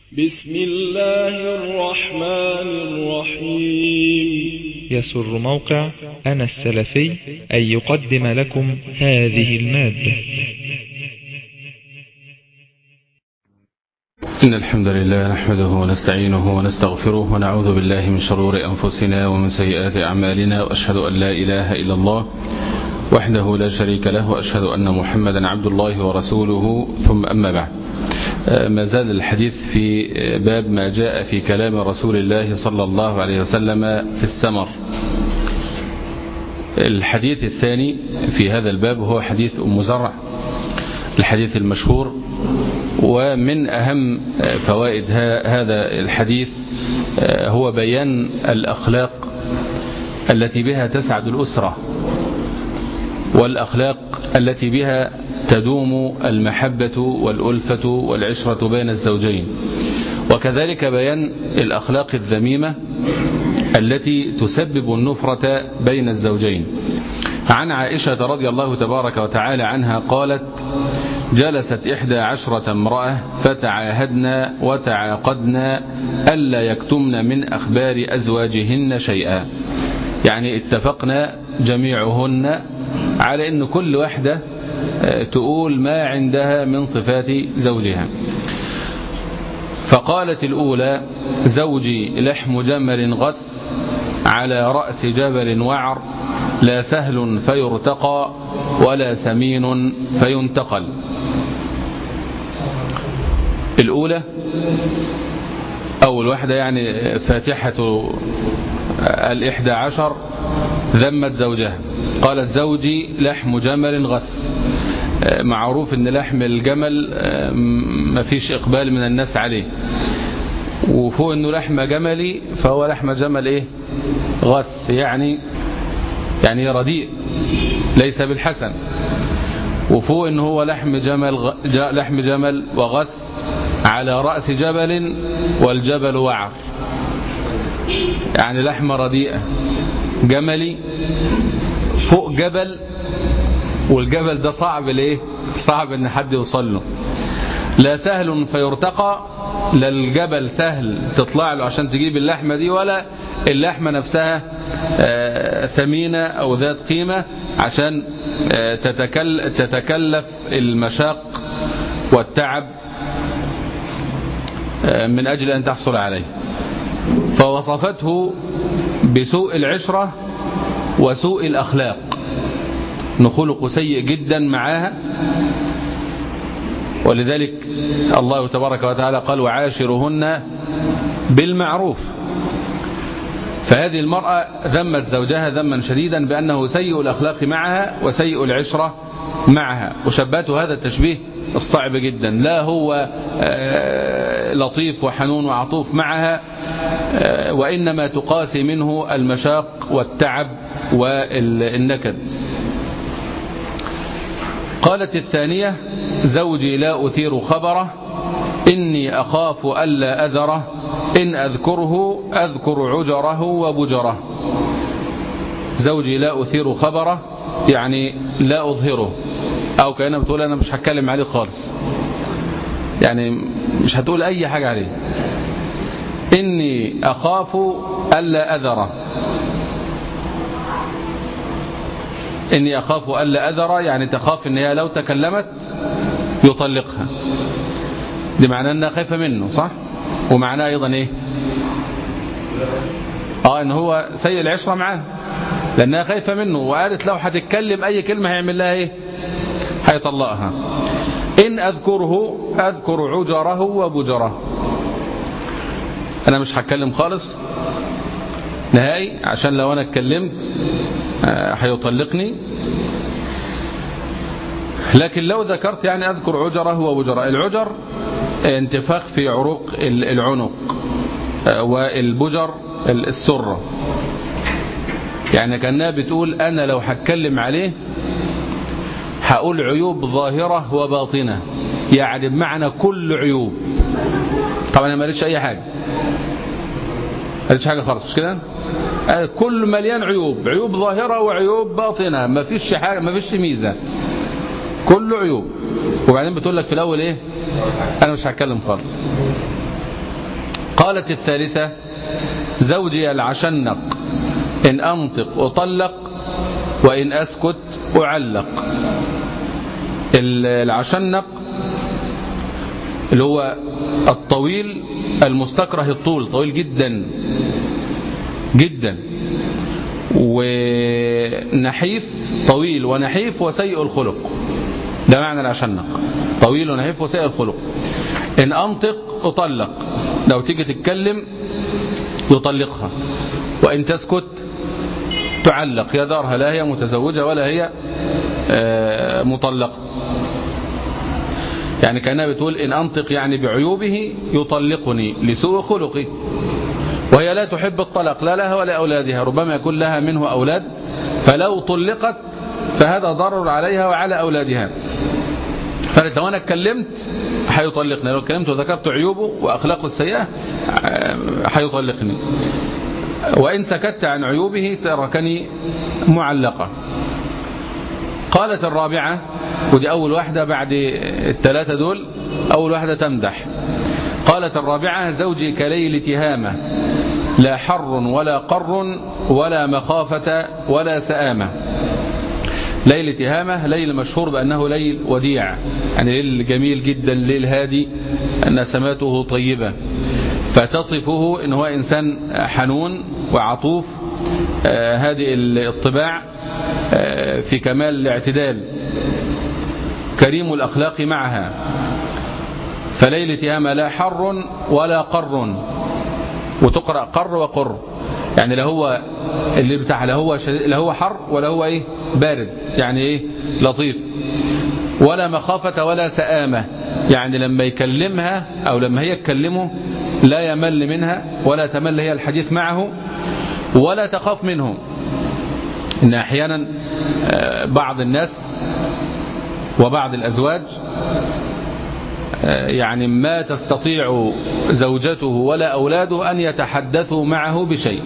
بسم الله الرحمن الرحيم يسر موقع أنا السلفي أن يقدم لكم هذه المادة إن الحمد لله نحمده ونستعينه ونستغفره ونعوذ بالله من شرور أنفسنا ومن سيئات أعمالنا وأشهد أن لا إله إلا الله وحده لا شريك له وأشهد أن محمدا عبد الله ورسوله ثم أما بعد ما زال الحديث في باب ما جاء في كلام رسول الله صلى الله عليه وسلم في السمر الحديث الثاني في هذا الباب هو حديث أم زرع الحديث المشهور ومن أهم فوائد هذا الحديث هو بيان الأخلاق التي بها تسعد الأسرة والأخلاق التي بها تدوم المحبة والألفة والعشرة بين الزوجين وكذلك بيان الأخلاق الذميمة التي تسبب النفرة بين الزوجين عن عائشة رضي الله تبارك وتعالى عنها قالت جلست إحدى عشرة امرأة فتعاهدنا وتعاقدنا ألا يكتمن من أخبار أزواجهن شيئا يعني اتفقنا جميعهن على أن كل واحدة تقول ما عندها من صفات زوجها فقالت الأولى زوجي لحم جمل غث على رأس جبل وعر لا سهل فيرتقى ولا سمين فينتقل الأولى أول واحدة يعني فاتحة الإحدى عشر ذمت زوجها قالت زوجي لحم جمل غث معروف ان لحم الجمل ما فيش اقبال من الناس عليه وفوق انه لحم جملي فهو لحم جمل ايه غث يعني يعني رديء ليس بالحسن وفوق انه هو لحم جمل غ... لحم جمل وغث على رأس جبل والجبل وعر يعني لحمة رديئة جملي فوق جبل والجبل ده صعب ليه صعب ان حد يوصل له لا سهل فيرتقى لا الجبل سهل تطلع له عشان تجيب اللحمة دي ولا اللحمة نفسها ثمينة أو ذات قيمة عشان تتكل تتكلف المشاق والتعب من أجل أن تحصل عليه فوصفته بسوء العشرة وسوء الأخلاق خلق سيء جدا معاها ولذلك الله تبارك وتعالى قال وعاشرهن بالمعروف فهذه المرأة ذمت زوجها ذما شديدا بأنه سيء الأخلاق معها وسيء العشرة معها وشبهته هذا التشبيه الصعب جدا لا هو لطيف وحنون وعطوف معها وإنما تقاسي منه المشاق والتعب والنكد قالت الثانية زوجي لا أثير خبره إني أخاف ألا أذره إن أذكره أذكر عجره وبجره زوجي لا أثير خبره يعني لا أظهره أو كأنها بتقول أنا مش هتكلم عليه خالص يعني مش هتقول أي حاجة عليه إني أخاف ألا أذره إني أخاف ألا أذر يعني تخاف إن هي لو تكلمت يطلقها دي معناه أنها خايفة منه صح ومعناه أيضا إيه آه إن هو سيء العشرة معاه لأنها خايفة منه وقالت لو هتتكلم أي كلمة هيعمل لها إيه هيطلقها إن أذكره أذكر عجره وبجره أنا مش هتكلم خالص نهائي عشان لو أنا اتكلمت هيطلقني لكن لو ذكرت يعني أذكر عجره وبجره العجر انتفاخ في عروق العنق والبجر السرة يعني كأنها بتقول أنا لو هتكلم عليه هقول عيوب ظاهرة وباطنة يعني بمعنى كل عيوب طبعا أنا ما قالتش أي حاجة ما قالتش حاجة خالص مش كده كل مليان عيوب عيوب ظاهرة وعيوب باطنة ما فيش حاجة ما فيش ميزة كله عيوب وبعدين بتقول لك في الأول إيه أنا مش هتكلم خالص قالت الثالثة زوجي العشنق إن أنطق أطلق وإن أسكت أعلق العشنق اللي هو الطويل المستكره الطول طويل جدا جدا ونحيف طويل ونحيف وسيء الخلق ده معنى العشنق طويل ونحيف وسيء الخلق إن أنطق أطلق لو تيجي تتكلم يطلقها وإن تسكت تعلق يذرها لا هي متزوجة ولا هي مطلقة يعني كانها بتقول إن أنطق يعني بعيوبه يطلقني لسوء خلقي وهي لا تحب الطلاق لا لها ولا أولادها ربما يكون لها منه أولاد فلو طلقت فهذا ضرر عليها وعلى أولادها فقالت لو أنا اتكلمت هيطلقني لو اتكلمت وذكرت عيوبه وأخلاقه السيئة هيطلقني وإن سكت عن عيوبه تركني معلقة قالت الرابعة ودي أول واحدة بعد الثلاثة دول أول واحدة تمدح قالت الرابعة زوجي كليل تهامة لا حر ولا قر ولا مخافة ولا سآمة ليل تهامة ليل مشهور بأنه ليل وديع يعني ليل جميل جدا ليل هادي أن سماته طيبة فتصفه إن هو إنسان حنون وعطوف هذه الطباع في كمال الاعتدال كريم الأخلاق معها فليل تهامة لا حر ولا قر وتقرأ قر وقر يعني لا هو اللي بتاع لا هو لا هو حر ولا هو ايه بارد يعني ايه لطيف ولا مخافة ولا سآمة يعني لما يكلمها او لما هي تكلمه لا يمل منها ولا تمل هي الحديث معه ولا تخاف منه ان احيانا بعض الناس وبعض الازواج يعني ما تستطيع زوجته ولا أولاده أن يتحدثوا معه بشيء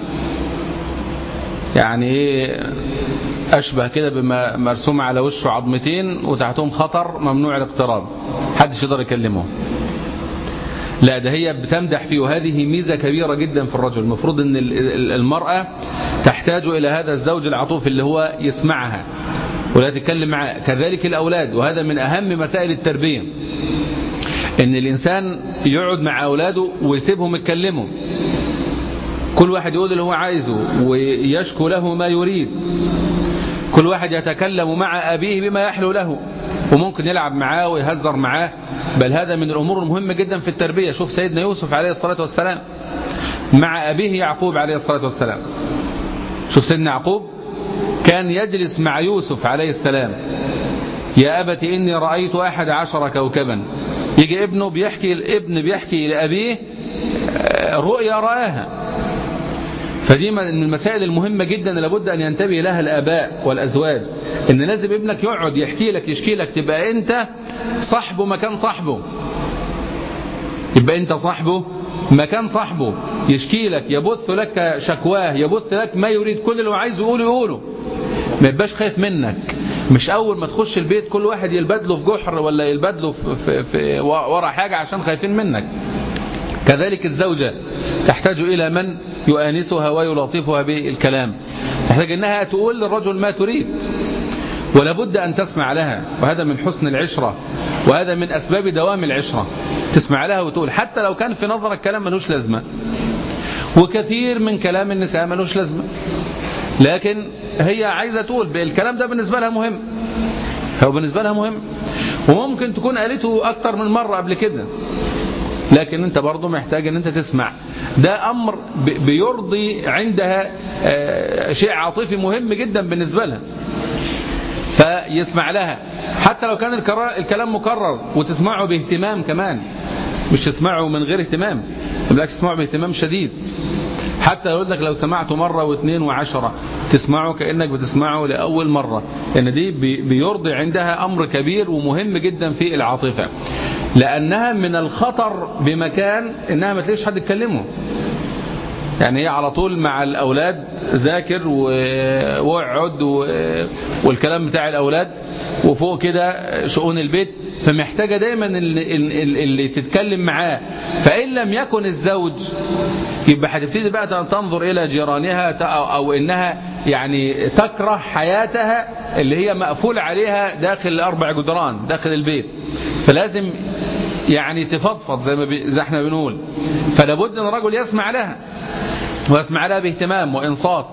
يعني ايه أشبه كده بما مرسوم على وشه عظمتين وتحتهم خطر ممنوع الاقتراب حدش يقدر يكلمه لا ده هي بتمدح فيه وهذه ميزة كبيرة جدا في الرجل المفروض أن المرأة تحتاج إلى هذا الزوج العطوف اللي هو يسمعها ولا تتكلم معه كذلك الأولاد وهذا من أهم مسائل التربية ان الانسان يقعد مع اولاده ويسيبهم يتكلموا كل واحد يقول اللي هو عايزه ويشكو له ما يريد كل واحد يتكلم مع ابيه بما يحلو له وممكن يلعب معاه ويهزر معاه بل هذا من الامور المهمه جدا في التربيه شوف سيدنا يوسف عليه الصلاه والسلام مع ابيه يعقوب عليه الصلاه والسلام شوف سيدنا يعقوب كان يجلس مع يوسف عليه السلام يا أبت إني رأيت أحد عشر كوكبا يجي ابنه بيحكي الابن بيحكي لأبيه رؤيا رآها فدي من المسائل المهمة جدا لابد أن ينتبه لها الآباء والأزواج إن لازم ابنك يقعد يحكي لك يشكي لك تبقى أنت صاحبه مكان صاحبه يبقى أنت صاحبه مكان صاحبه يشكي لك يبث لك شكواه يبث لك ما يريد كل اللي هو عايز يقوله يقوله ما يبقاش خايف منك مش اول ما تخش البيت كل واحد يلبد له في جحر ولا يلبد له في, في, في ورا حاجة عشان خايفين منك كذلك الزوجة تحتاج إلى من يؤانسها ويلاطفها بالكلام تحتاج أنها تقول للرجل ما تريد ولا بد أن تسمع لها وهذا من حسن العشرة وهذا من أسباب دوام العشرة تسمع لها وتقول حتى لو كان في نظرك كلام ملوش لازمة وكثير من كلام النساء ملوش لازمة لكن هي عايزة تقول الكلام ده بالنسبة لها مهم هو بالنسبة لها مهم وممكن تكون قالته أكتر من مرة قبل كده لكن انت برضه محتاج ان انت تسمع ده امر بيرضي عندها شيء عاطفي مهم جدا بالنسبة لها فيسمع لها حتى لو كان الكلام مكرر وتسمعه باهتمام كمان مش تسمعه من غير اهتمام بالعكس تسمعه باهتمام شديد حتى يقول لك لو سمعته مرة واثنين وعشرة تسمعه كأنك بتسمعه لأول مرة لأن دي بيرضي عندها أمر كبير ومهم جدا في العاطفة لأنها من الخطر بمكان إنها ما تلاقيش حد يتكلمه يعني هي على طول مع الأولاد ذاكر واقعد والكلام بتاع الأولاد وفوق كده شؤون البيت فمحتاجة دايما اللي, اللي تتكلم معاه فإن لم يكن الزوج يبقى هتبتدي بقى تنظر إلى جيرانها أو إنها يعني تكره حياتها اللي هي مقفول عليها داخل الأربع جدران داخل البيت فلازم يعني تفضفض زي ما بي زي احنا بنقول فلا بد ان الرجل يسمع لها ويسمع لها باهتمام وانصات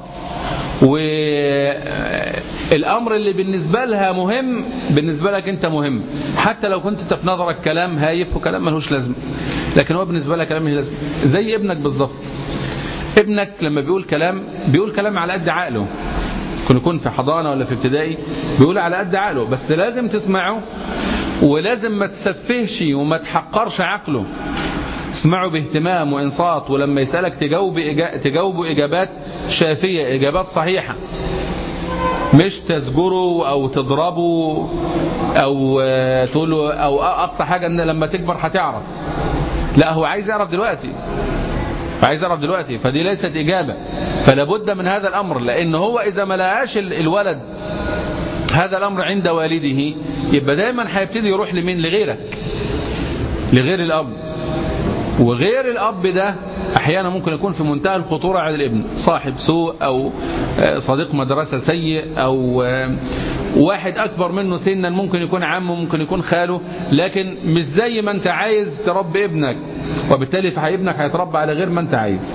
والامر اللي بالنسبه لها مهم بالنسبه لك انت مهم حتى لو كنت انت في نظرك كلام هايف وكلام ملوش لازمه لكن هو بالنسبه لها كلام ملوش لازمه زي ابنك بالظبط ابنك لما بيقول كلام بيقول كلام على قد عقله يكون يكون في حضانه ولا في ابتدائي بيقول على قد عقله بس لازم تسمعه ولازم ما تسفهش وما تحقرش عقله اسمعوا باهتمام وانصات ولما يسألك تجاوب تجاوبوا إجابات شافية إجابات صحيحة مش تزجره أو تضربه أو تقوله أو أقصى حاجة أن لما تكبر هتعرف لا هو عايز يعرف دلوقتي عايز يعرف دلوقتي فدي ليست إجابة فلا بد من هذا الأمر لأن هو إذا ما لقاش الولد هذا الأمر عند والده يبقى دايما هيبتدي يروح لمين لغيرك لغير الأب وغير الأب ده أحيانا ممكن يكون في منتهى الخطورة على الابن صاحب سوء أو صديق مدرسة سيء أو واحد أكبر منه سنا ممكن يكون عمه ممكن يكون خاله لكن مش زي ما أنت عايز تربي ابنك وبالتالي فابنك هيتربى على غير ما أنت عايز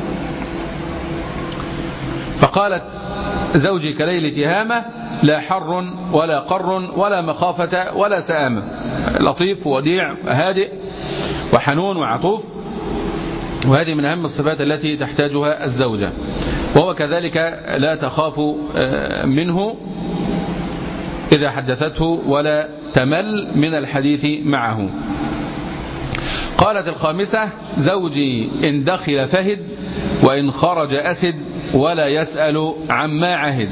فقالت زوجي كليل تهامة لا حر ولا قر ولا مخافة ولا سآمة لطيف وديع هادئ وحنون وعطوف وهذه من أهم الصفات التي تحتاجها الزوجة وهو كذلك لا تخاف منه إذا حدثته ولا تمل من الحديث معه قالت الخامسة زوجي إن دخل فهد وإن خرج أسد ولا يسأل عما عهد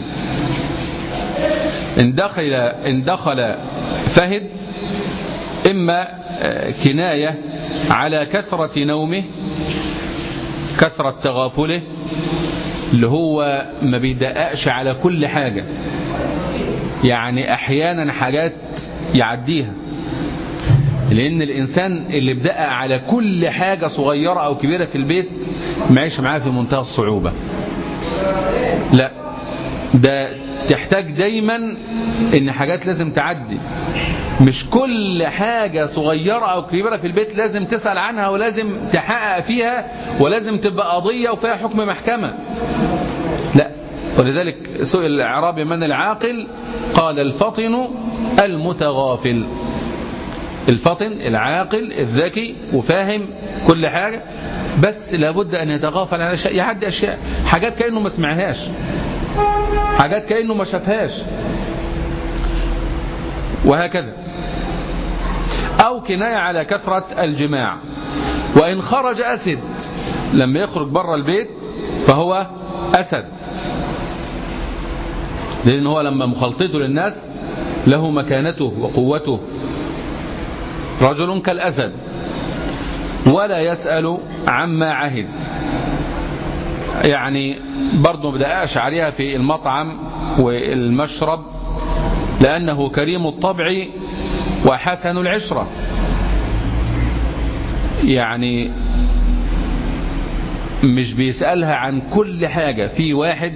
إن دخل, إن دخل فهد إما كناية على كثرة نومه كثرة تغافله اللي هو ما بيدققش على كل حاجة يعني أحيانا حاجات يعديها لأن الإنسان اللي بدقق على كل حاجة صغيرة أو كبيرة في البيت معيش معاه في منتهى الصعوبة لا ده تحتاج دايما ان حاجات لازم تعدي مش كل حاجة صغيرة أو كبيرة في البيت لازم تسأل عنها ولازم تحقق فيها ولازم تبقى قضية وفيها حكم محكمة لا ولذلك سئل الأعرابي من العاقل قال الفطن المتغافل الفطن العاقل الذكي وفاهم كل حاجة بس لابد أن يتغافل عن أشياء يعدي أشياء حاجات كأنه ما سمعهاش حاجات كأنه ما شافهاش وهكذا أو كناية على كثرة الجماع وإن خرج أسد لما يخرج بره البيت فهو أسد لأن هو لما مخلطته للناس له مكانته وقوته رجل كالأسد ولا يسأل عما عهد يعني برضه ما بدأش عليها في المطعم والمشرب لأنه كريم الطبع وحسن العشرة يعني مش بيسألها عن كل حاجة في واحد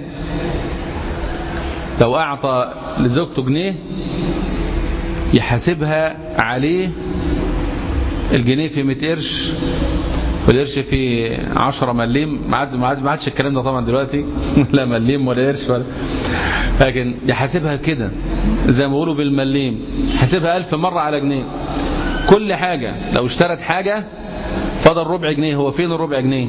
لو أعطى لزوجته جنيه يحاسبها عليه الجنيه في 100 قرش والقرش في 10 مليم ما عادش الكلام ده طبعا دلوقتي لا مليم ولا قرش ولا لكن يحاسبها كده زي ما بيقولوا بالمليم حاسبها ألف مرة على جنيه كل حاجة لو اشترت حاجة فضل ربع جنيه هو فين الربع جنيه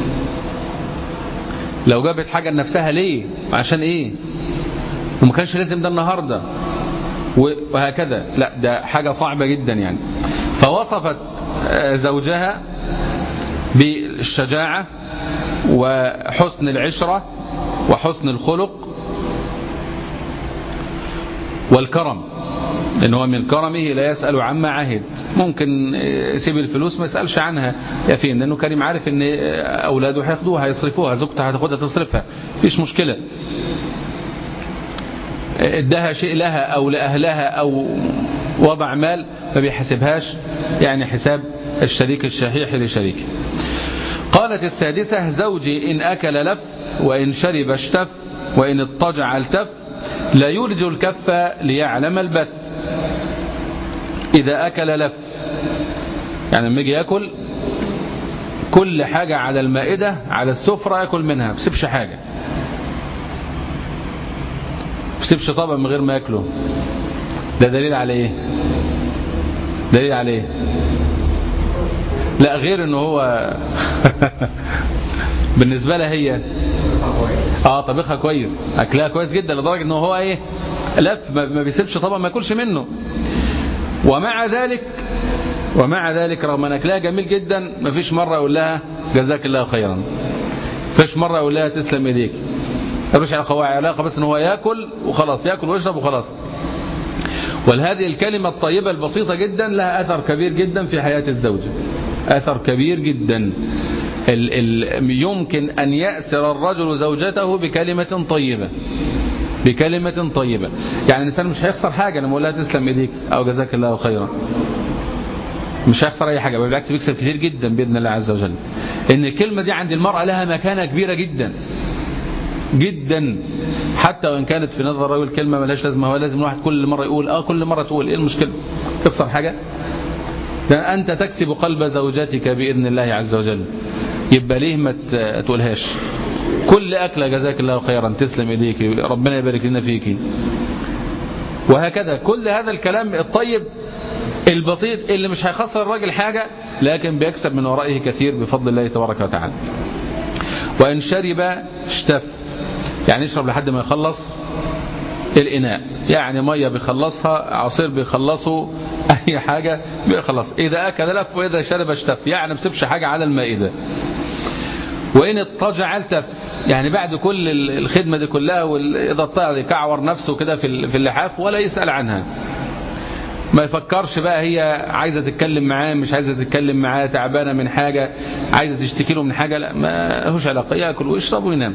لو جابت حاجة لنفسها ليه عشان ايه وما كانش لازم ده النهاردة وهكذا لا ده حاجة صعبة جدا يعني فوصفت زوجها بالشجاعة وحسن العشرة وحسن الخلق والكرم لأن هو من كرمه لا يسأل عما عهد ممكن يسيب الفلوس ما يسألش عنها يا فين لأنه كريم عارف أن أولاده هياخدوها هيصرفوها زوجته هتاخدها تصرفها فيش مشكلة ادها شيء لها أو لأهلها أو وضع مال ما بيحسبهاش يعني حساب الشريك الشحيح لشريكه قالت السادسة زوجي إن أكل لف وإن شرب اشتف وإن اضطجع التف لا يولج الكف ليعلم البث إذا أكل لف يعني لما يجي يأكل كل حاجة على المائدة على السفرة يأكل منها بسيبش حاجة بسيبش طبق من غير ما يأكله ده دليل على ايه دليل على ايه لا غير انه هو بالنسبة لها هي اه طبخها كويس اكلها كويس جدا لدرجة انه هو ايه لف ما بيسيبش طبق ما ياكلش منه ومع ذلك ومع ذلك رغم ان اكلها جميل جدا ما فيش مرة اقول لها جزاك الله خيرا فيش مرة اقول لها تسلم ايديك ملوش علاقه علاقه بس ان هو ياكل وخلاص ياكل ويشرب وخلاص ولهذه الكلمة الطيبة البسيطة جدا لها أثر كبير جدا في حياة الزوجة أثر كبير جدا ال ال يمكن أن يأسر الرجل زوجته بكلمة طيبة بكلمة طيبة يعني الإنسان مش هيخسر حاجة لما أقول لها تسلم إيديك أو جزاك الله خيرا مش هيخسر أي حاجة بالعكس بيكسب كتير جدا بإذن الله عز وجل إن الكلمة دي عند المرأة لها مكانة كبيرة جدا جدا حتى وإن كانت في نظر الرجل كلمة ملهاش لازمة هو لازم الواحد كل مرة يقول آه كل مرة تقول إيه المشكلة تخسر حاجة ده أنت تكسب قلب زوجتك بإذن الله عز وجل يبقى ليه ما تقولهاش كل أكلة جزاك الله خيرا تسلم إيديك ربنا يبارك لنا فيك وهكذا كل هذا الكلام الطيب البسيط اللي مش هيخسر الراجل حاجة لكن بيكسب من ورائه كثير بفضل الله تبارك وتعالى وإن شرب اشتف يعني يشرب لحد ما يخلص الإناء يعني مية بيخلصها عصير بيخلصه أي حاجة بيخلص إذا أكل لف وإذا شرب اشتف يعني بسيبش حاجة على المائدة وإن اضطجع التف يعني بعد كل الخدمة دي كلها وإذا اضطجع يكعور نفسه كده في اللحاف ولا يسأل عنها ما يفكرش بقى هي عايزة تتكلم معاه مش عايزة تتكلم معاه تعبانة من حاجة عايزة تشتكي له من حاجة لا ما لهوش علاقة يأكل ويشرب وينام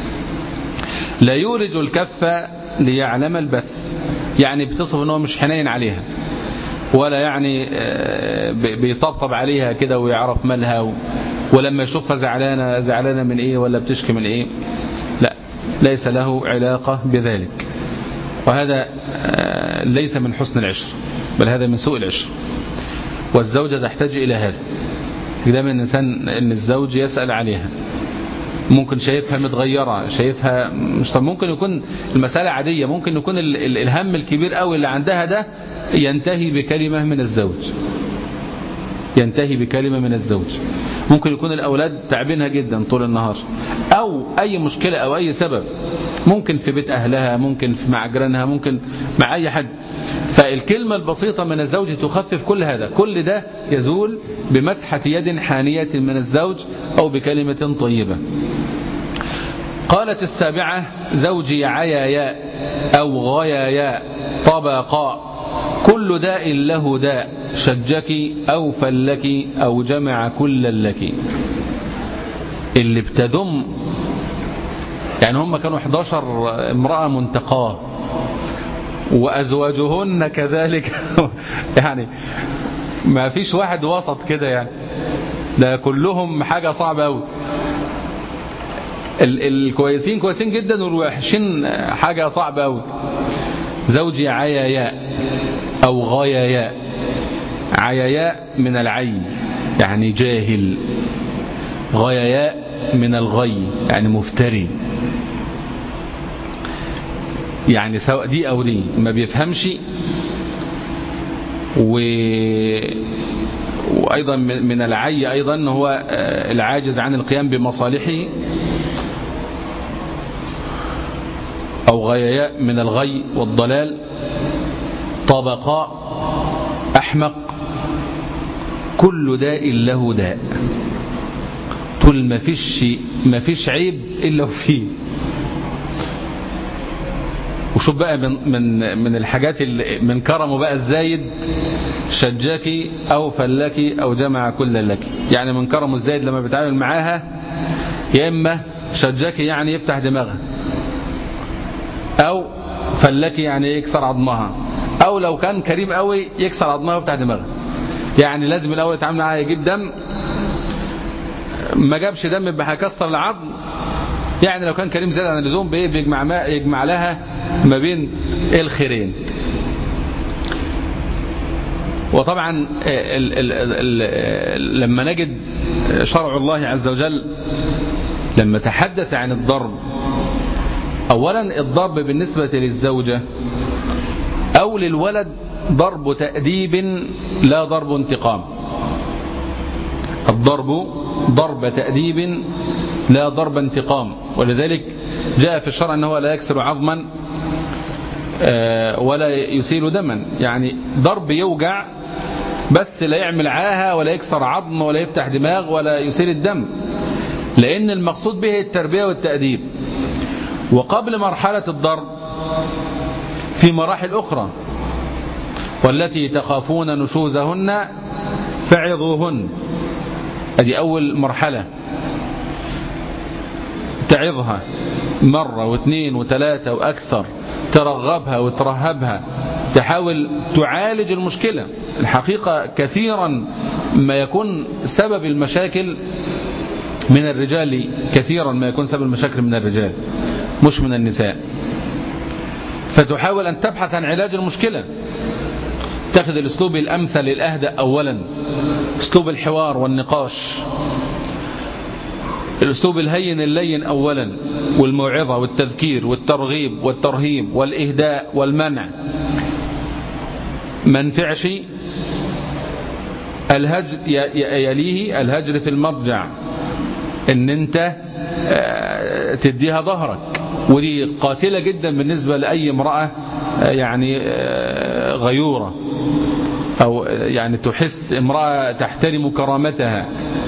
لا يولج الكف ليعلم البث يعني بتصف ان هو مش حنين عليها ولا يعني بيطبطب عليها كده ويعرف مالها ولما يشوفها زعلانة زعلانة من ايه ولا بتشكي من ايه لا ليس له علاقة بذلك وهذا ليس من حسن العشر بل هذا من سوء العشر والزوجة تحتاج إلى هذا دائما الإنسان أن الزوج يسأل عليها ممكن شايفها متغيرة شايفها مش طب ممكن يكون المسألة عادية ممكن يكون ال ال الهم الكبير قوي اللي عندها ده ينتهي بكلمة من الزوج ينتهي بكلمة من الزوج ممكن يكون الأولاد تعبينها جدا طول النهار أو أي مشكلة أو أي سبب ممكن في بيت أهلها ممكن في مع جيرانها ممكن مع أي حد فالكلمة البسيطة من الزوج تخفف كل هذا كل ده يزول بمسحة يد حانية من الزوج أو بكلمة طيبة قالت السابعة زوجي عيايا أو غيايا طبقا كل داء له داء شجك أو فلك أو جمع كل لك اللي بتذم يعني هم كانوا 11 امرأة منتقاه وأزواجهن كذلك يعني ما فيش واحد وسط كده يعني ده كلهم حاجة صعبة أوي الكويسين كويسين جدا والوحشين حاجة صعبة أوي زوجي عياياء أو غياياء عياياء من العي يعني جاهل غياياء من الغي يعني مفتري يعني سواء دي أو دي ما بيفهمش و... وأيضا من العي أيضا هو العاجز عن القيام بمصالحه أو غياياء من الغي والضلال طبقاء أحمق كل داء له داء طول ما فيش ما فيش عيب إلا فيه وشوف بقى من من من الحاجات اللي من كرمه بقى الزايد شجاكي او فلكي او جمع كل لك يعني من كرمه الزايد لما بيتعامل معاها يا اما شجاكي يعني يفتح دماغها او فلكي يعني يكسر عظمها أو لو كان كريم قوي يكسر عظمها ويفتح دماغها يعني لازم الأول يتعامل معاها يجيب دم ما جابش دم يبقى هيكسر العظم يعني لو كان كريم زاد عن اللزوم بيجمع ما يجمع لها ما بين الخيرين وطبعا ال ال ال لما نجد شرع الله عز وجل لما تحدث عن الضرب اولا الضرب بالنسبة للزوجة او للولد ضرب تأديب لا ضرب انتقام الضرب ضرب تأديب لا ضرب انتقام ولذلك جاء في الشرع أنه لا يكسر عظما ولا يسيل دما يعني ضرب يوجع بس لا يعمل عاهة ولا يكسر عظم ولا يفتح دماغ ولا يسيل الدم لأن المقصود به التربية والتأديب وقبل مرحلة الضرب في مراحل أخرى والتي تخافون نشوزهن فعظوهن هذه أول مرحلة تعظها مرة واثنين وثلاثة وأكثر ترغبها وترهبها تحاول تعالج المشكلة الحقيقة كثيرا ما يكون سبب المشاكل من الرجال كثيرا ما يكون سبب المشاكل من الرجال مش من النساء فتحاول أن تبحث عن علاج المشكلة تأخذ الأسلوب الأمثل الأهدأ أولا أسلوب الحوار والنقاش الأسلوب الهين اللين أولا والموعظة والتذكير والترغيب والترهيب والإهداء والمنع ما نفعش الهجر يليه الهجر في المضجع ان انت تديها ظهرك ودي قاتلة جدا بالنسبة لأي امرأة يعني غيورة أو يعني تحس امرأة تحترم كرامتها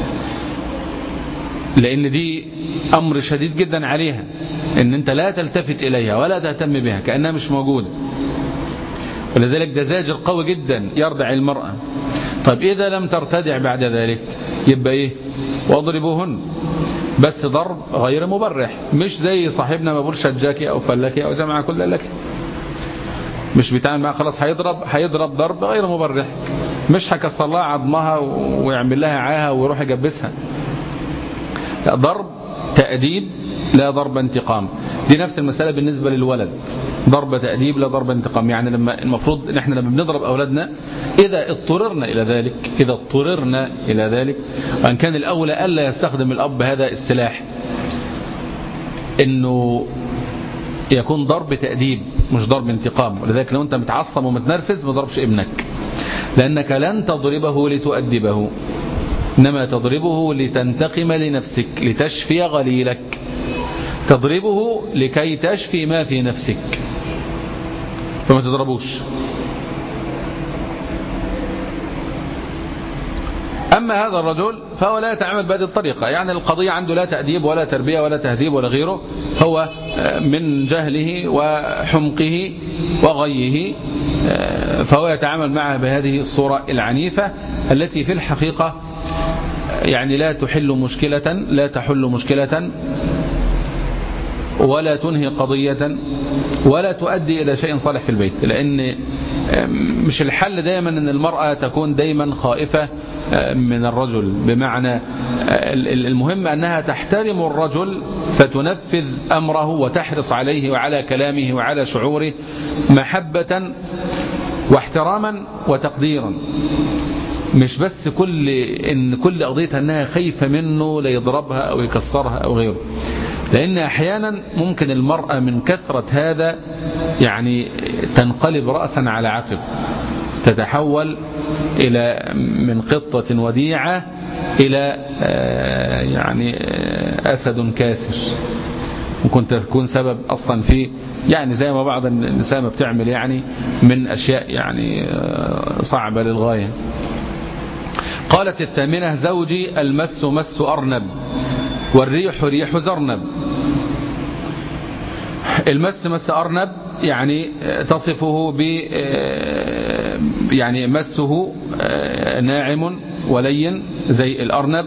لأن دي أمر شديد جدا عليها ان انت لا تلتفت إليها ولا تهتم بها كأنها مش موجودة ولذلك ده زاجر قوي جدا يرضع المرأة طيب إذا لم ترتدع بعد ذلك يبقى إيه واضربوهن بس ضرب غير مبرح مش زي صاحبنا ما بقول شجاكي أو فلكي أو جمع كل لك مش بيتعامل معاه خلاص هيضرب هيضرب ضرب غير مبرح مش هكسر لها عظمها ويعمل لها عاهه ويروح يجبسها لا ضرب تأديب لا ضرب انتقام دي نفس المسألة بالنسبة للولد ضرب تأديب لا ضرب انتقام يعني لما المفروض ان احنا لما بنضرب أولادنا إذا اضطررنا إلى ذلك إذا اضطررنا إلى ذلك وأن كان الأولى ألا يستخدم الأب هذا السلاح إنه يكون ضرب تأديب مش ضرب انتقام ولذلك لو أنت متعصب ومتنرفز ما ضربش ابنك لأنك لن تضربه لتؤدبه إنما تضربه لتنتقم لنفسك لتشفي غليلك تضربه لكي تشفي ما في نفسك فما تضربوش أما هذا الرجل فهو لا يتعامل بهذه الطريقة يعني القضية عنده لا تأديب ولا تربية ولا تهذيب ولا غيره هو من جهله وحمقه وغيه فهو يتعامل معه بهذه الصورة العنيفة التي في الحقيقة يعني لا تحل مشكلة لا تحل مشكلة ولا تنهي قضية ولا تؤدي إلى شيء صالح في البيت لأن مش الحل دائما أن المرأة تكون دائما خائفة من الرجل بمعنى المهم أنها تحترم الرجل فتنفذ أمره وتحرص عليه وعلى كلامه وعلى شعوره محبة واحتراما وتقديرا مش بس كل ان كل قضيتها انها خايفه منه ليضربها او يكسرها او غيره لان احيانا ممكن المراه من كثره هذا يعني تنقلب راسا على عقب تتحول الى من قطه وديعه الى يعني اسد كاسر ممكن تكون سبب اصلا في يعني زي ما بعض النساء ما بتعمل يعني من اشياء يعني صعبه للغايه قالت الثامنة زوجي المس مس أرنب والريح ريح زرنب المس مس أرنب يعني تصفه ب يعني مسه ناعم ولين زي الأرنب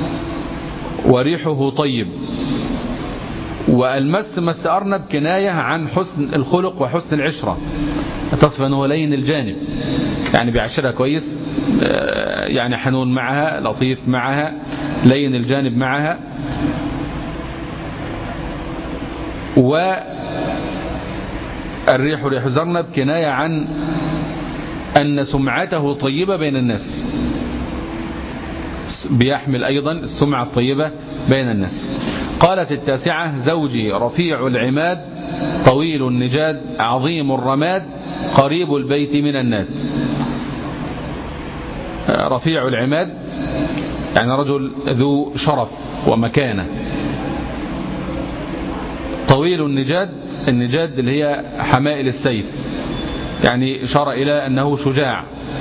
وريحه طيب والمس مس أرنب كناية عن حسن الخلق وحسن العشرة تصف أنه لين الجانب يعني بيعشرها كويس يعني حنون معها لطيف معها لين الجانب معها والريح ريح زرنب كناية عن أن سمعته طيبة بين الناس بيحمل أيضا السمعة الطيبة بين الناس قالت التاسعة زوجي رفيع العماد طويل النجاد عظيم الرماد قريب البيت من الناد رفيع العماد يعني رجل ذو شرف ومكانة طويل النجاد النجاد اللي هي حمائل السيف يعني إشارة إلى أنه شجاع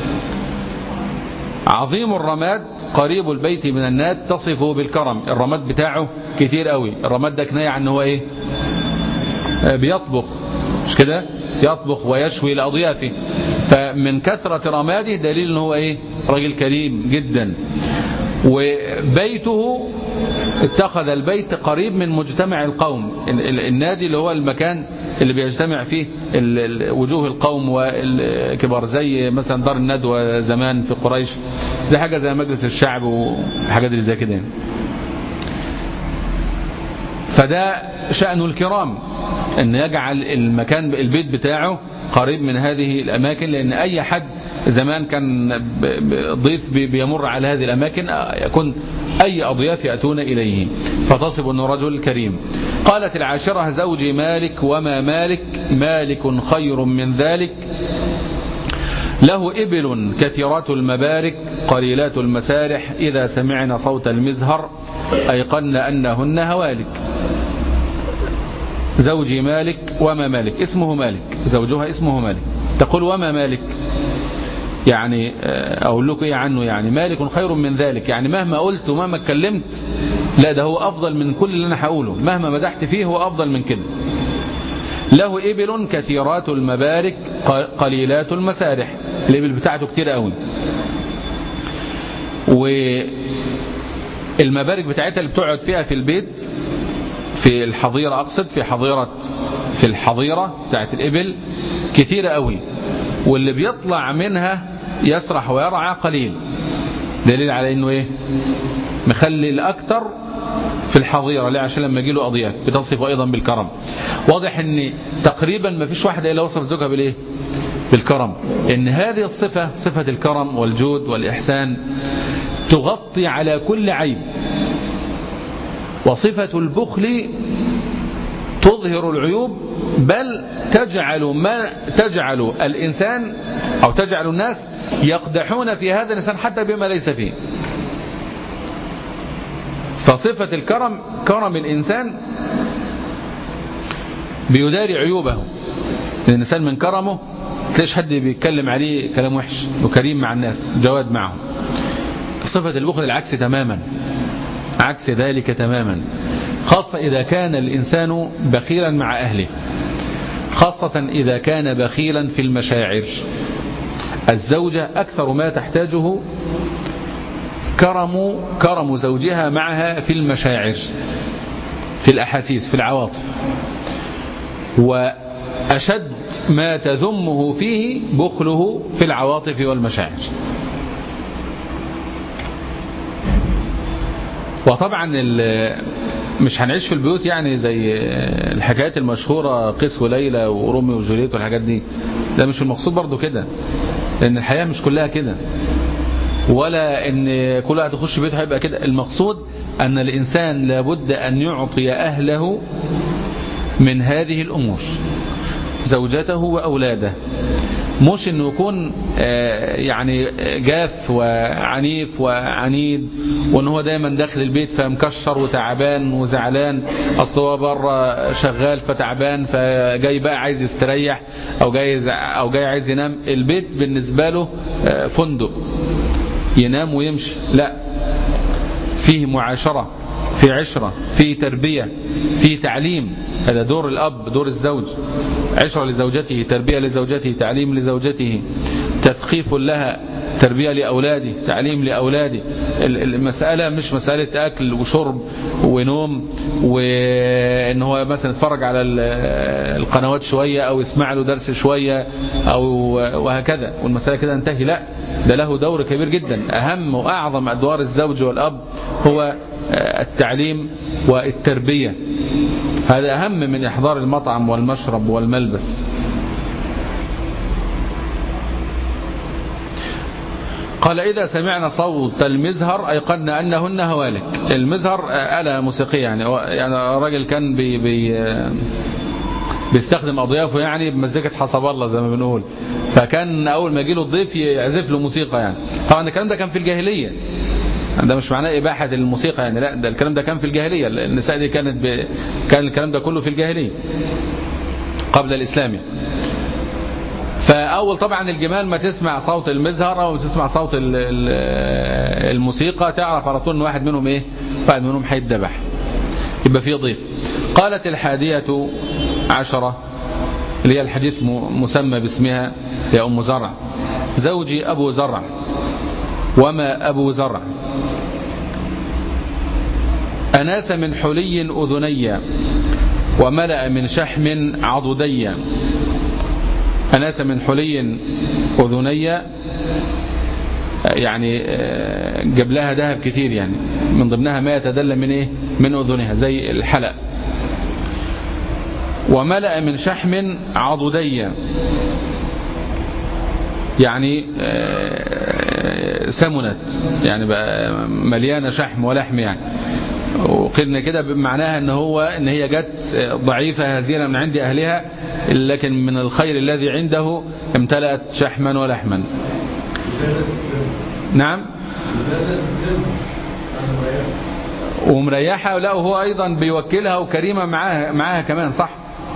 عظيم الرماد قريب البيت من الناد تصفه بالكرم الرماد بتاعه كتير قوي الرماد ده كناية عن هو ايه بيطبخ مش كده يطبخ ويشوي لأضيافه فمن كثرة رماده دليل ان هو ايه راجل كريم جدا وبيته اتخذ البيت قريب من مجتمع القوم النادي اللي هو المكان اللي بيجتمع فيه وجوه القوم والكبار زي مثلا دار الندوة زمان في قريش زي حاجة زي مجلس الشعب وحاجات اللي زي كده فده شأن الكرام ان يجعل المكان البيت بتاعه قريب من هذه الأماكن لأن أي حد زمان كان ضيف بيمر على هذه الأماكن يكون أي أضياف يأتون إليه فتصب أنه رجل كريم قالت العاشرة زوجي مالك وما مالك مالك خير من ذلك له إبل كثيرات المبارك قليلات المسارح إذا سمعنا صوت المزهر أيقن أنهن هوالك زوجي مالك وما مالك اسمه مالك زوجها اسمه مالك تقول وما مالك يعني أقول لكم إيه عنه يعني مالك خير من ذلك يعني مهما قلت ومهما اتكلمت لا ده هو أفضل من كل اللي أنا هقوله مهما مدحت فيه هو أفضل من كده له إبل كثيرات المبارك قليلات المسارح الإبل بتاعته كتير قوي والمبارك بتاعتها اللي بتقعد فيها في البيت في الحظيرة أقصد في حظيرة في الحظيرة بتاعت الإبل كتيرة قوي واللي بيطلع منها يسرح ويرعى قليل دليل على انه ايه مخلي الاكثر في الحظيرة ليه عشان لما يجي له اضياف بتصف ايضا بالكرم واضح ان تقريبا ما فيش واحدة الا وصفت زوجها بالايه بالكرم ان هذه الصفة صفة الكرم والجود والاحسان تغطي على كل عيب وصفة البخل تظهر العيوب بل تجعل ما تجعل الإنسان أو تجعل الناس يقدحون في هذا الإنسان حتى بما ليس فيه فصفة الكرم كرم الإنسان بيداري عيوبه الإنسان من كرمه تلاقيش حد بيتكلم عليه كلام وحش وكريم مع الناس جواد معهم صفة البخل العكس تماما عكس ذلك تماما خاصة إذا كان الإنسان بخيلا مع أهله خاصة إذا كان بخيلا في المشاعر الزوجة أكثر ما تحتاجه كرم كرم زوجها معها في المشاعر في الأحاسيس في العواطف وأشد ما تذمه فيه بخله في العواطف والمشاعر وطبعا مش هنعيش في البيوت يعني زي الحكايات المشهورة قيس وليلى ورومي وجوليت والحاجات دي ده مش المقصود برضو كده لأن الحياة مش كلها كده ولا ان كل واحد يخش بيته هيبقى كده المقصود أن الإنسان لابد أن يعطي أهله من هذه الأمور زوجته وأولاده مش انه يكون يعني جاف وعنيف وعنيد وان هو دايما داخل البيت فمكشر وتعبان وزعلان اصل هو بره شغال فتعبان فجاي بقى عايز يستريح او جاي او جاي عايز ينام البيت بالنسبه له فندق ينام ويمشي لا فيه معاشره في عشرة في تربية في تعليم هذا دور الأب دور الزوج عشرة لزوجته تربية لزوجته تعليم لزوجته تثقيف لها تربية لأولاده تعليم لأولاده المسألة مش مسألة أكل وشرب ونوم وإن هو مثلا يتفرج على القنوات شوية أو يسمع له درس شوية أو وهكذا والمسألة كده انتهي لا ده له دور كبير جدا أهم وأعظم أدوار الزوج والأب هو التعليم والتربية هذا أهم من إحضار المطعم والمشرب والملبس قال إذا سمعنا صوت المزهر أيقنا أنهن هوالك المزهر آلة موسيقية يعني يعني راجل كان بي بي بيستخدم أضيافه يعني بمزيكة حسب الله زي ما بنقول فكان أول ما يجي له الضيف يعزف له موسيقى يعني طبعا الكلام ده كان في الجاهلية ده مش معناه إباحة الموسيقى يعني لا ده الكلام ده كان في الجاهلية النساء دي كانت ب... كان الكلام ده كله في الجاهلية قبل الإسلام يعني. فأول طبعا الجمال ما تسمع صوت المزهر أو تسمع صوت الموسيقى تعرف على طول ان واحد منهم إيه واحد منهم هيتذبح يبقى فيه ضيف قالت الحادية عشرة اللي هي الحديث مسمى باسمها يا أم زرع زوجي أبو زرع وما أبو زرع أناس من حلي أذني وملأ من شحم عضدي أناس من حلي أذني يعني جاب لها ذهب كثير يعني من ضمنها ما يتدلى من إيه من أذنها زي الحلق وملأ من شحم عضدي يعني سمنت يعني بقى مليانة شحم ولحم يعني وقلنا كده بمعناها ان هو ان هي جت ضعيفة هزيلة من عند اهلها لكن من الخير الذي عنده امتلأت شحما ولحما نعم ومريحة لا وهو ايضا بيوكلها وكريمة معاها معاها كمان صح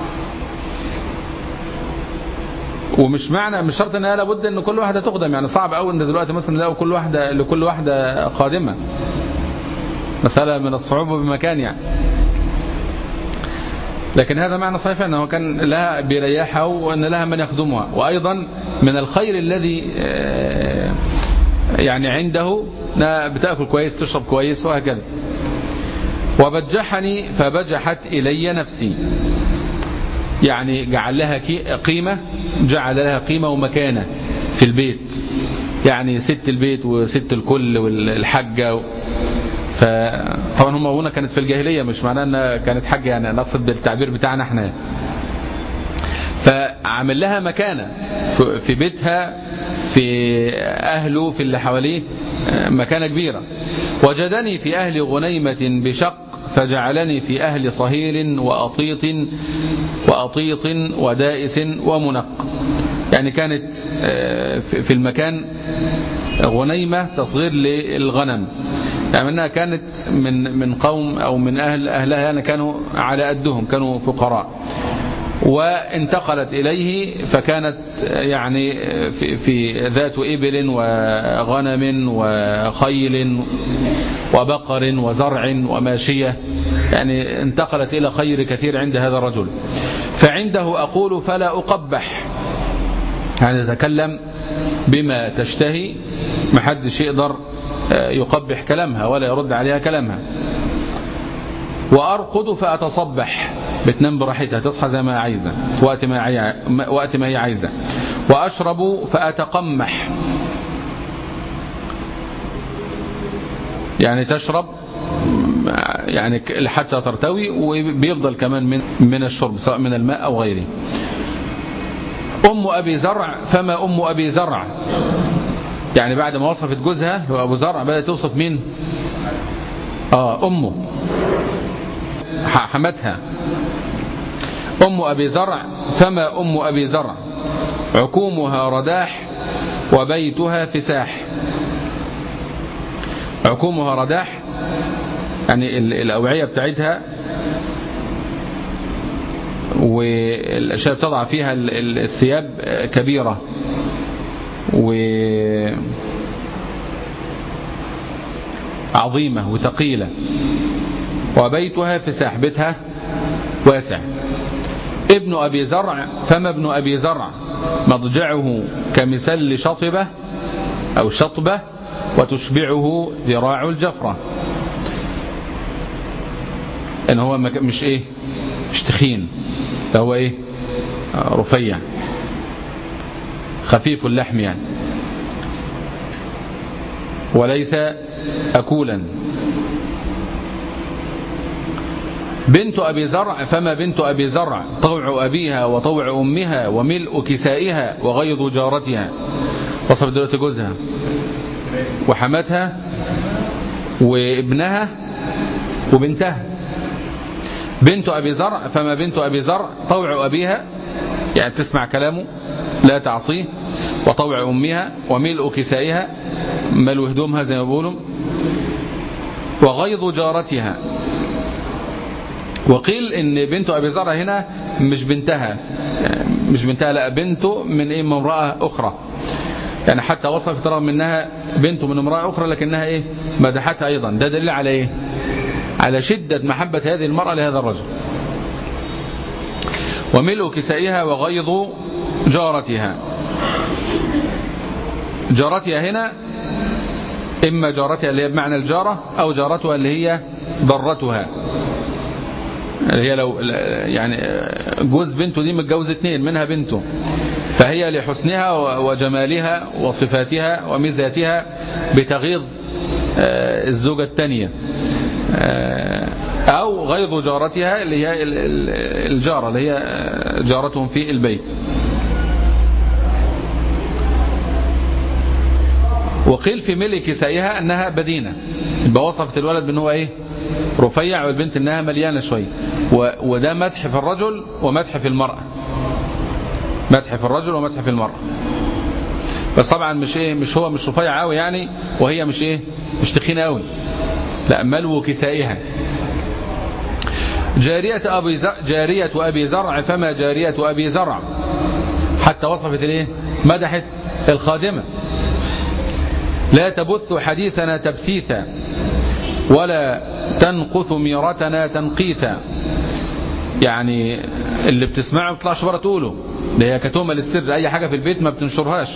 ومش معنى مش شرط انها لابد ان كل واحده تخدم يعني صعب قوي ان دلوقتي مثلا لو كل واحده لكل واحده خادمه مسألة من الصعوبة بمكان يعني لكن هذا معنى صحيح أنه كان لها برياحة وأن لها من يخدمها وأيضا من الخير الذي يعني عنده بتأكل كويس تشرب كويس وهكذا وبجحني فبجحت إلي نفسي يعني جعل لها قيمة جعل لها قيمة ومكانة في البيت يعني ست البيت وست الكل والحجة فطبعا هم هنا كانت في الجاهلية مش معناه انها كانت حاجة يعني نقصد بالتعبير بتاعنا احنا فعمل لها مكانة في بيتها في أهله في اللي حواليه مكانة كبيرة وجدني في أهل غنيمة بشق فجعلني في أهل صهيل وأطيط وأطيط ودائس ومنق يعني كانت في المكان غنيمة تصغير للغنم يعني انها كانت من من قوم او من اهل اهلها يعني كانوا على قدهم كانوا فقراء وانتقلت اليه فكانت يعني في, في ذات ابل وغنم وخيل وبقر وزرع وماشيه يعني انتقلت الى خير كثير عند هذا الرجل فعنده اقول فلا اقبح يعني تتكلم بما تشتهي محدش يقدر يقبح كلامها ولا يرد عليها كلامها وأرقد فأتصبح بتنام براحتها تصحى زي ما عايزة وقت ما وقت ما هي عايزة وأشرب فأتقمح يعني تشرب يعني حتى ترتوي وبيفضل كمان من من الشرب سواء من الماء أو غيره أم أبي زرع فما أم أبي زرع يعني بعد ما وصفت جوزها هو أبو زرع بدأت توصف مين آه أمه حمتها أم أبي زرع فما أم أبي زرع عكومها رداح وبيتها فساح عكومها رداح يعني الأوعية بتاعتها والأشياء بتضع فيها الثياب كبيرة و عظيمة وثقيلة وبيتها فساح بيتها واسع ابن أبي زرع فما ابن أبي زرع مضجعه كمسل شطبة أو شطبة وتشبعه ذراع الجفرة ان هو مش ايه مش تخين ده هو ايه رفيع خفيف اللحم يعني وليس أكولا بنت أبي زرع فما بنت أبي زرع طوع أبيها وطوع أمها وملء كسائها وغيظ جارتها وصف دلوقتي جوزها وحماتها وابنها وبنتها بنت أبي زرع فما بنت أبي زرع طوع أبيها يعني تسمع كلامه لا تعصيه وطوع أمها وملء كسائها ملو هدومها زي ما بيقولوا وغيظ جارتها وقيل ان بنت ابي زرع هنا مش بنتها مش بنتها لا بنته من ايه من امراه اخرى يعني حتى وصفت رغم انها بنت من امراه اخرى لكنها ايه مدحتها ايضا ده دليل على ايه على شده محبه هذه المراه لهذا الرجل وملء كسائها وغيظ جارتها جارتها هنا إما جارتها اللي هي بمعنى الجارة أو جارتها اللي هي ضرتها اللي هي لو يعني جوز بنته دي متجوز اثنين منها بنته فهي لحسنها وجمالها وصفاتها وميزاتها بتغيظ الزوجة الثانية أو غيظ جارتها اللي هي الجارة اللي هي جارتهم في البيت وقيل في ملء كسائها أنها بدينة يبقى وصفت الولد بأنه إيه رفيع والبنت أنها مليانة شوي وده مدح في الرجل ومدح في المرأة مدح في الرجل ومدح في المرأة بس طبعا مش ايه مش هو مش رفيع قوي يعني وهي مش ايه مش تخينه قوي لا ملو كسائها جارية أبي زرع جارية أبي زرع فما جارية أبي زرع حتى وصفت الايه مدحت الخادمة لا تبث حديثنا تبثيثا ولا تنقث ميرتنا تنقيثا يعني اللي بتسمعه ما بتطلعش بره تقوله ده هي كتومه للسر اي حاجه في البيت ما بتنشرهاش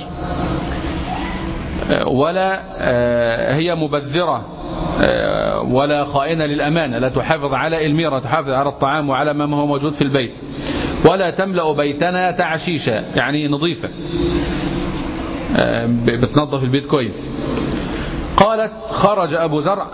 ولا هي مبذره ولا خائنه للامانه لا تحافظ على الميره تحافظ على الطعام وعلى ما هو موجود في البيت ولا تملا بيتنا تعشيشا يعني نظيفه بتنظف البيت كويس قالت خرج أبو زرع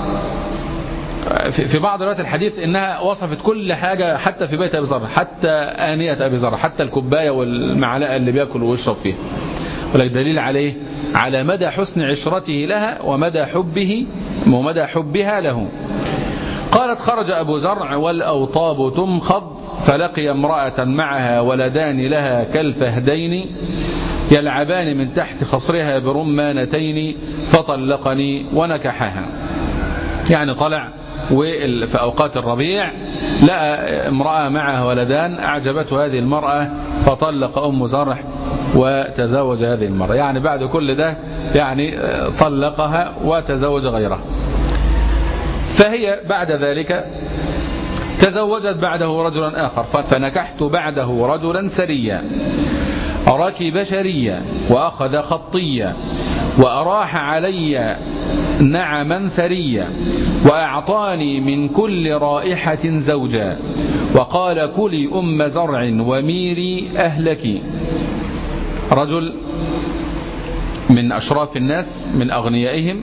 في بعض روايات الحديث إنها وصفت كل حاجة حتى في بيت أبي زرع حتى آنية أبي زرع حتى الكوباية والمعلقة اللي بياكل ويشرب فيها ولك دليل عليه على مدى حسن عشرته لها ومدى حبه ومدى حبها له قالت خرج أبو زرع والأوطاب تمخض فلقي امرأة معها ولدان لها كالفهدين يلعبان من تحت خصرها برمانتين فطلقني ونكحها يعني طلع في أوقات الربيع لقى امرأة معها ولدان أعجبته هذه المرأة فطلق أم زرح وتزوج هذه المرأة يعني بعد كل ده يعني طلقها وتزوج غيرها فهي بعد ذلك تزوجت بعده رجلا آخر فنكحت بعده رجلا سريا ركب شريا وأخذ خطيا وأراح علي نعما ثريا وأعطاني من كل رائحة زوجا وقال كلي أم زرع وميري أهلك رجل من أشراف الناس من أغنيائهم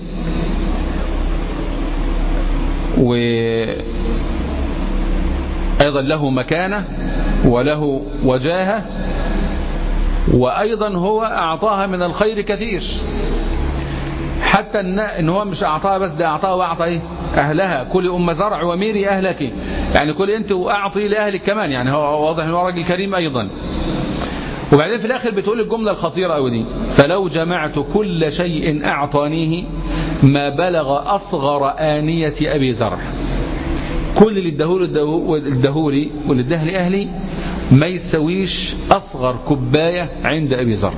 وأيضا له مكانة وله وجاهة وأيضا هو أعطاها من الخير كثير حتى إن هو مش أعطاها بس ده أعطاها وأعطى إيه أهلها كل أم زرع وميري أهلك يعني كل أنت وأعطي لأهلك كمان يعني هو واضح أنه راجل كريم أيضا وبعدين في الآخر بتقول الجملة الخطيرة أو دي فلو جمعت كل شيء أعطانيه ما بلغ أصغر آنية أبي زرع كل اللي ادهولي واللي اداه لأهلي ما يسويش أصغر كوباية عند أبي زرع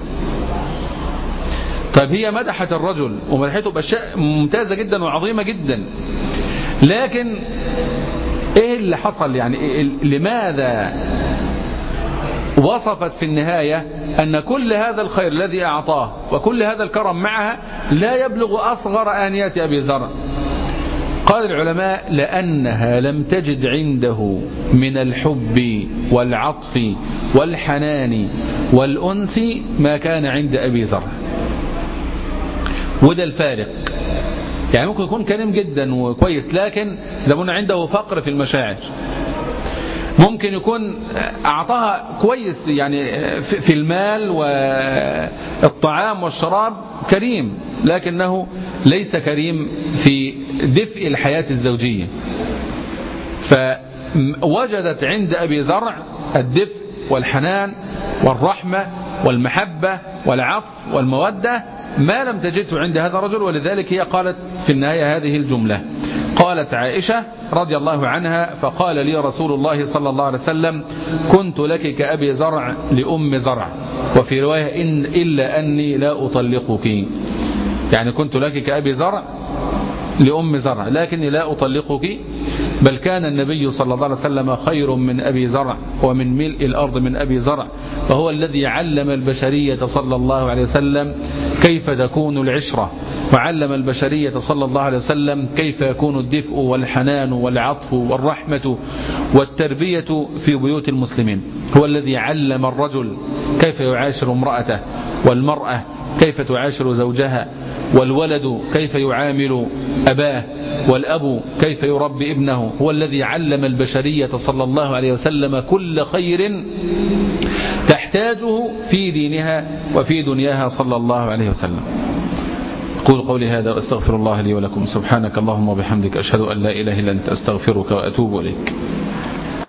طيب هي مدحت الرجل ومدحته بأشياء ممتازة جدا وعظيمة جدا لكن ايه اللي حصل يعني إيه لماذا وصفت في النهاية أن كل هذا الخير الذي أعطاه وكل هذا الكرم معها لا يبلغ أصغر آنيات أبي زرع قال العلماء لأنها لم تجد عنده من الحب والعطف والحنان والأنس ما كان عند أبي زرع وده الفارق يعني ممكن يكون كريم جدا وكويس لكن زبون عنده فقر في المشاعر ممكن يكون أعطاها كويس يعني في المال والطعام والشراب كريم لكنه ليس كريم في دفء الحياة الزوجية فوجدت عند أبي زرع الدفء والحنان والرحمة والمحبة والعطف والمودة ما لم تجده عند هذا الرجل ولذلك هي قالت في النهاية هذه الجملة قالت عائشة رضي الله عنها فقال لي رسول الله صلى الله عليه وسلم كنت لك كأبي زرع لأم زرع وفي رواية إن إلا أني لا أطلقك يعني كنت لك كأبي زرع لأم زرع لكني لا أطلقك بل كان النبي صلى الله عليه وسلم خير من أبي زرع ومن ملء الأرض من أبي زرع وهو الذي علم البشرية صلى الله عليه وسلم كيف تكون العشرة وعلم البشرية صلى الله عليه وسلم كيف يكون الدفء والحنان والعطف والرحمة والتربية في بيوت المسلمين هو الذي علم الرجل كيف يعاشر امرأته والمرأة كيف تعاشر زوجها والولد كيف يعامل أباه والأب كيف يربي ابنه هو الذي علم البشرية صلى الله عليه وسلم كل خير تحتاجه في دينها وفي دنياها صلى الله عليه وسلم قول قولي هذا واستغفر الله لي ولكم سبحانك اللهم وبحمدك أشهد أن لا إله إلا أنت أستغفرك وأتوب إليك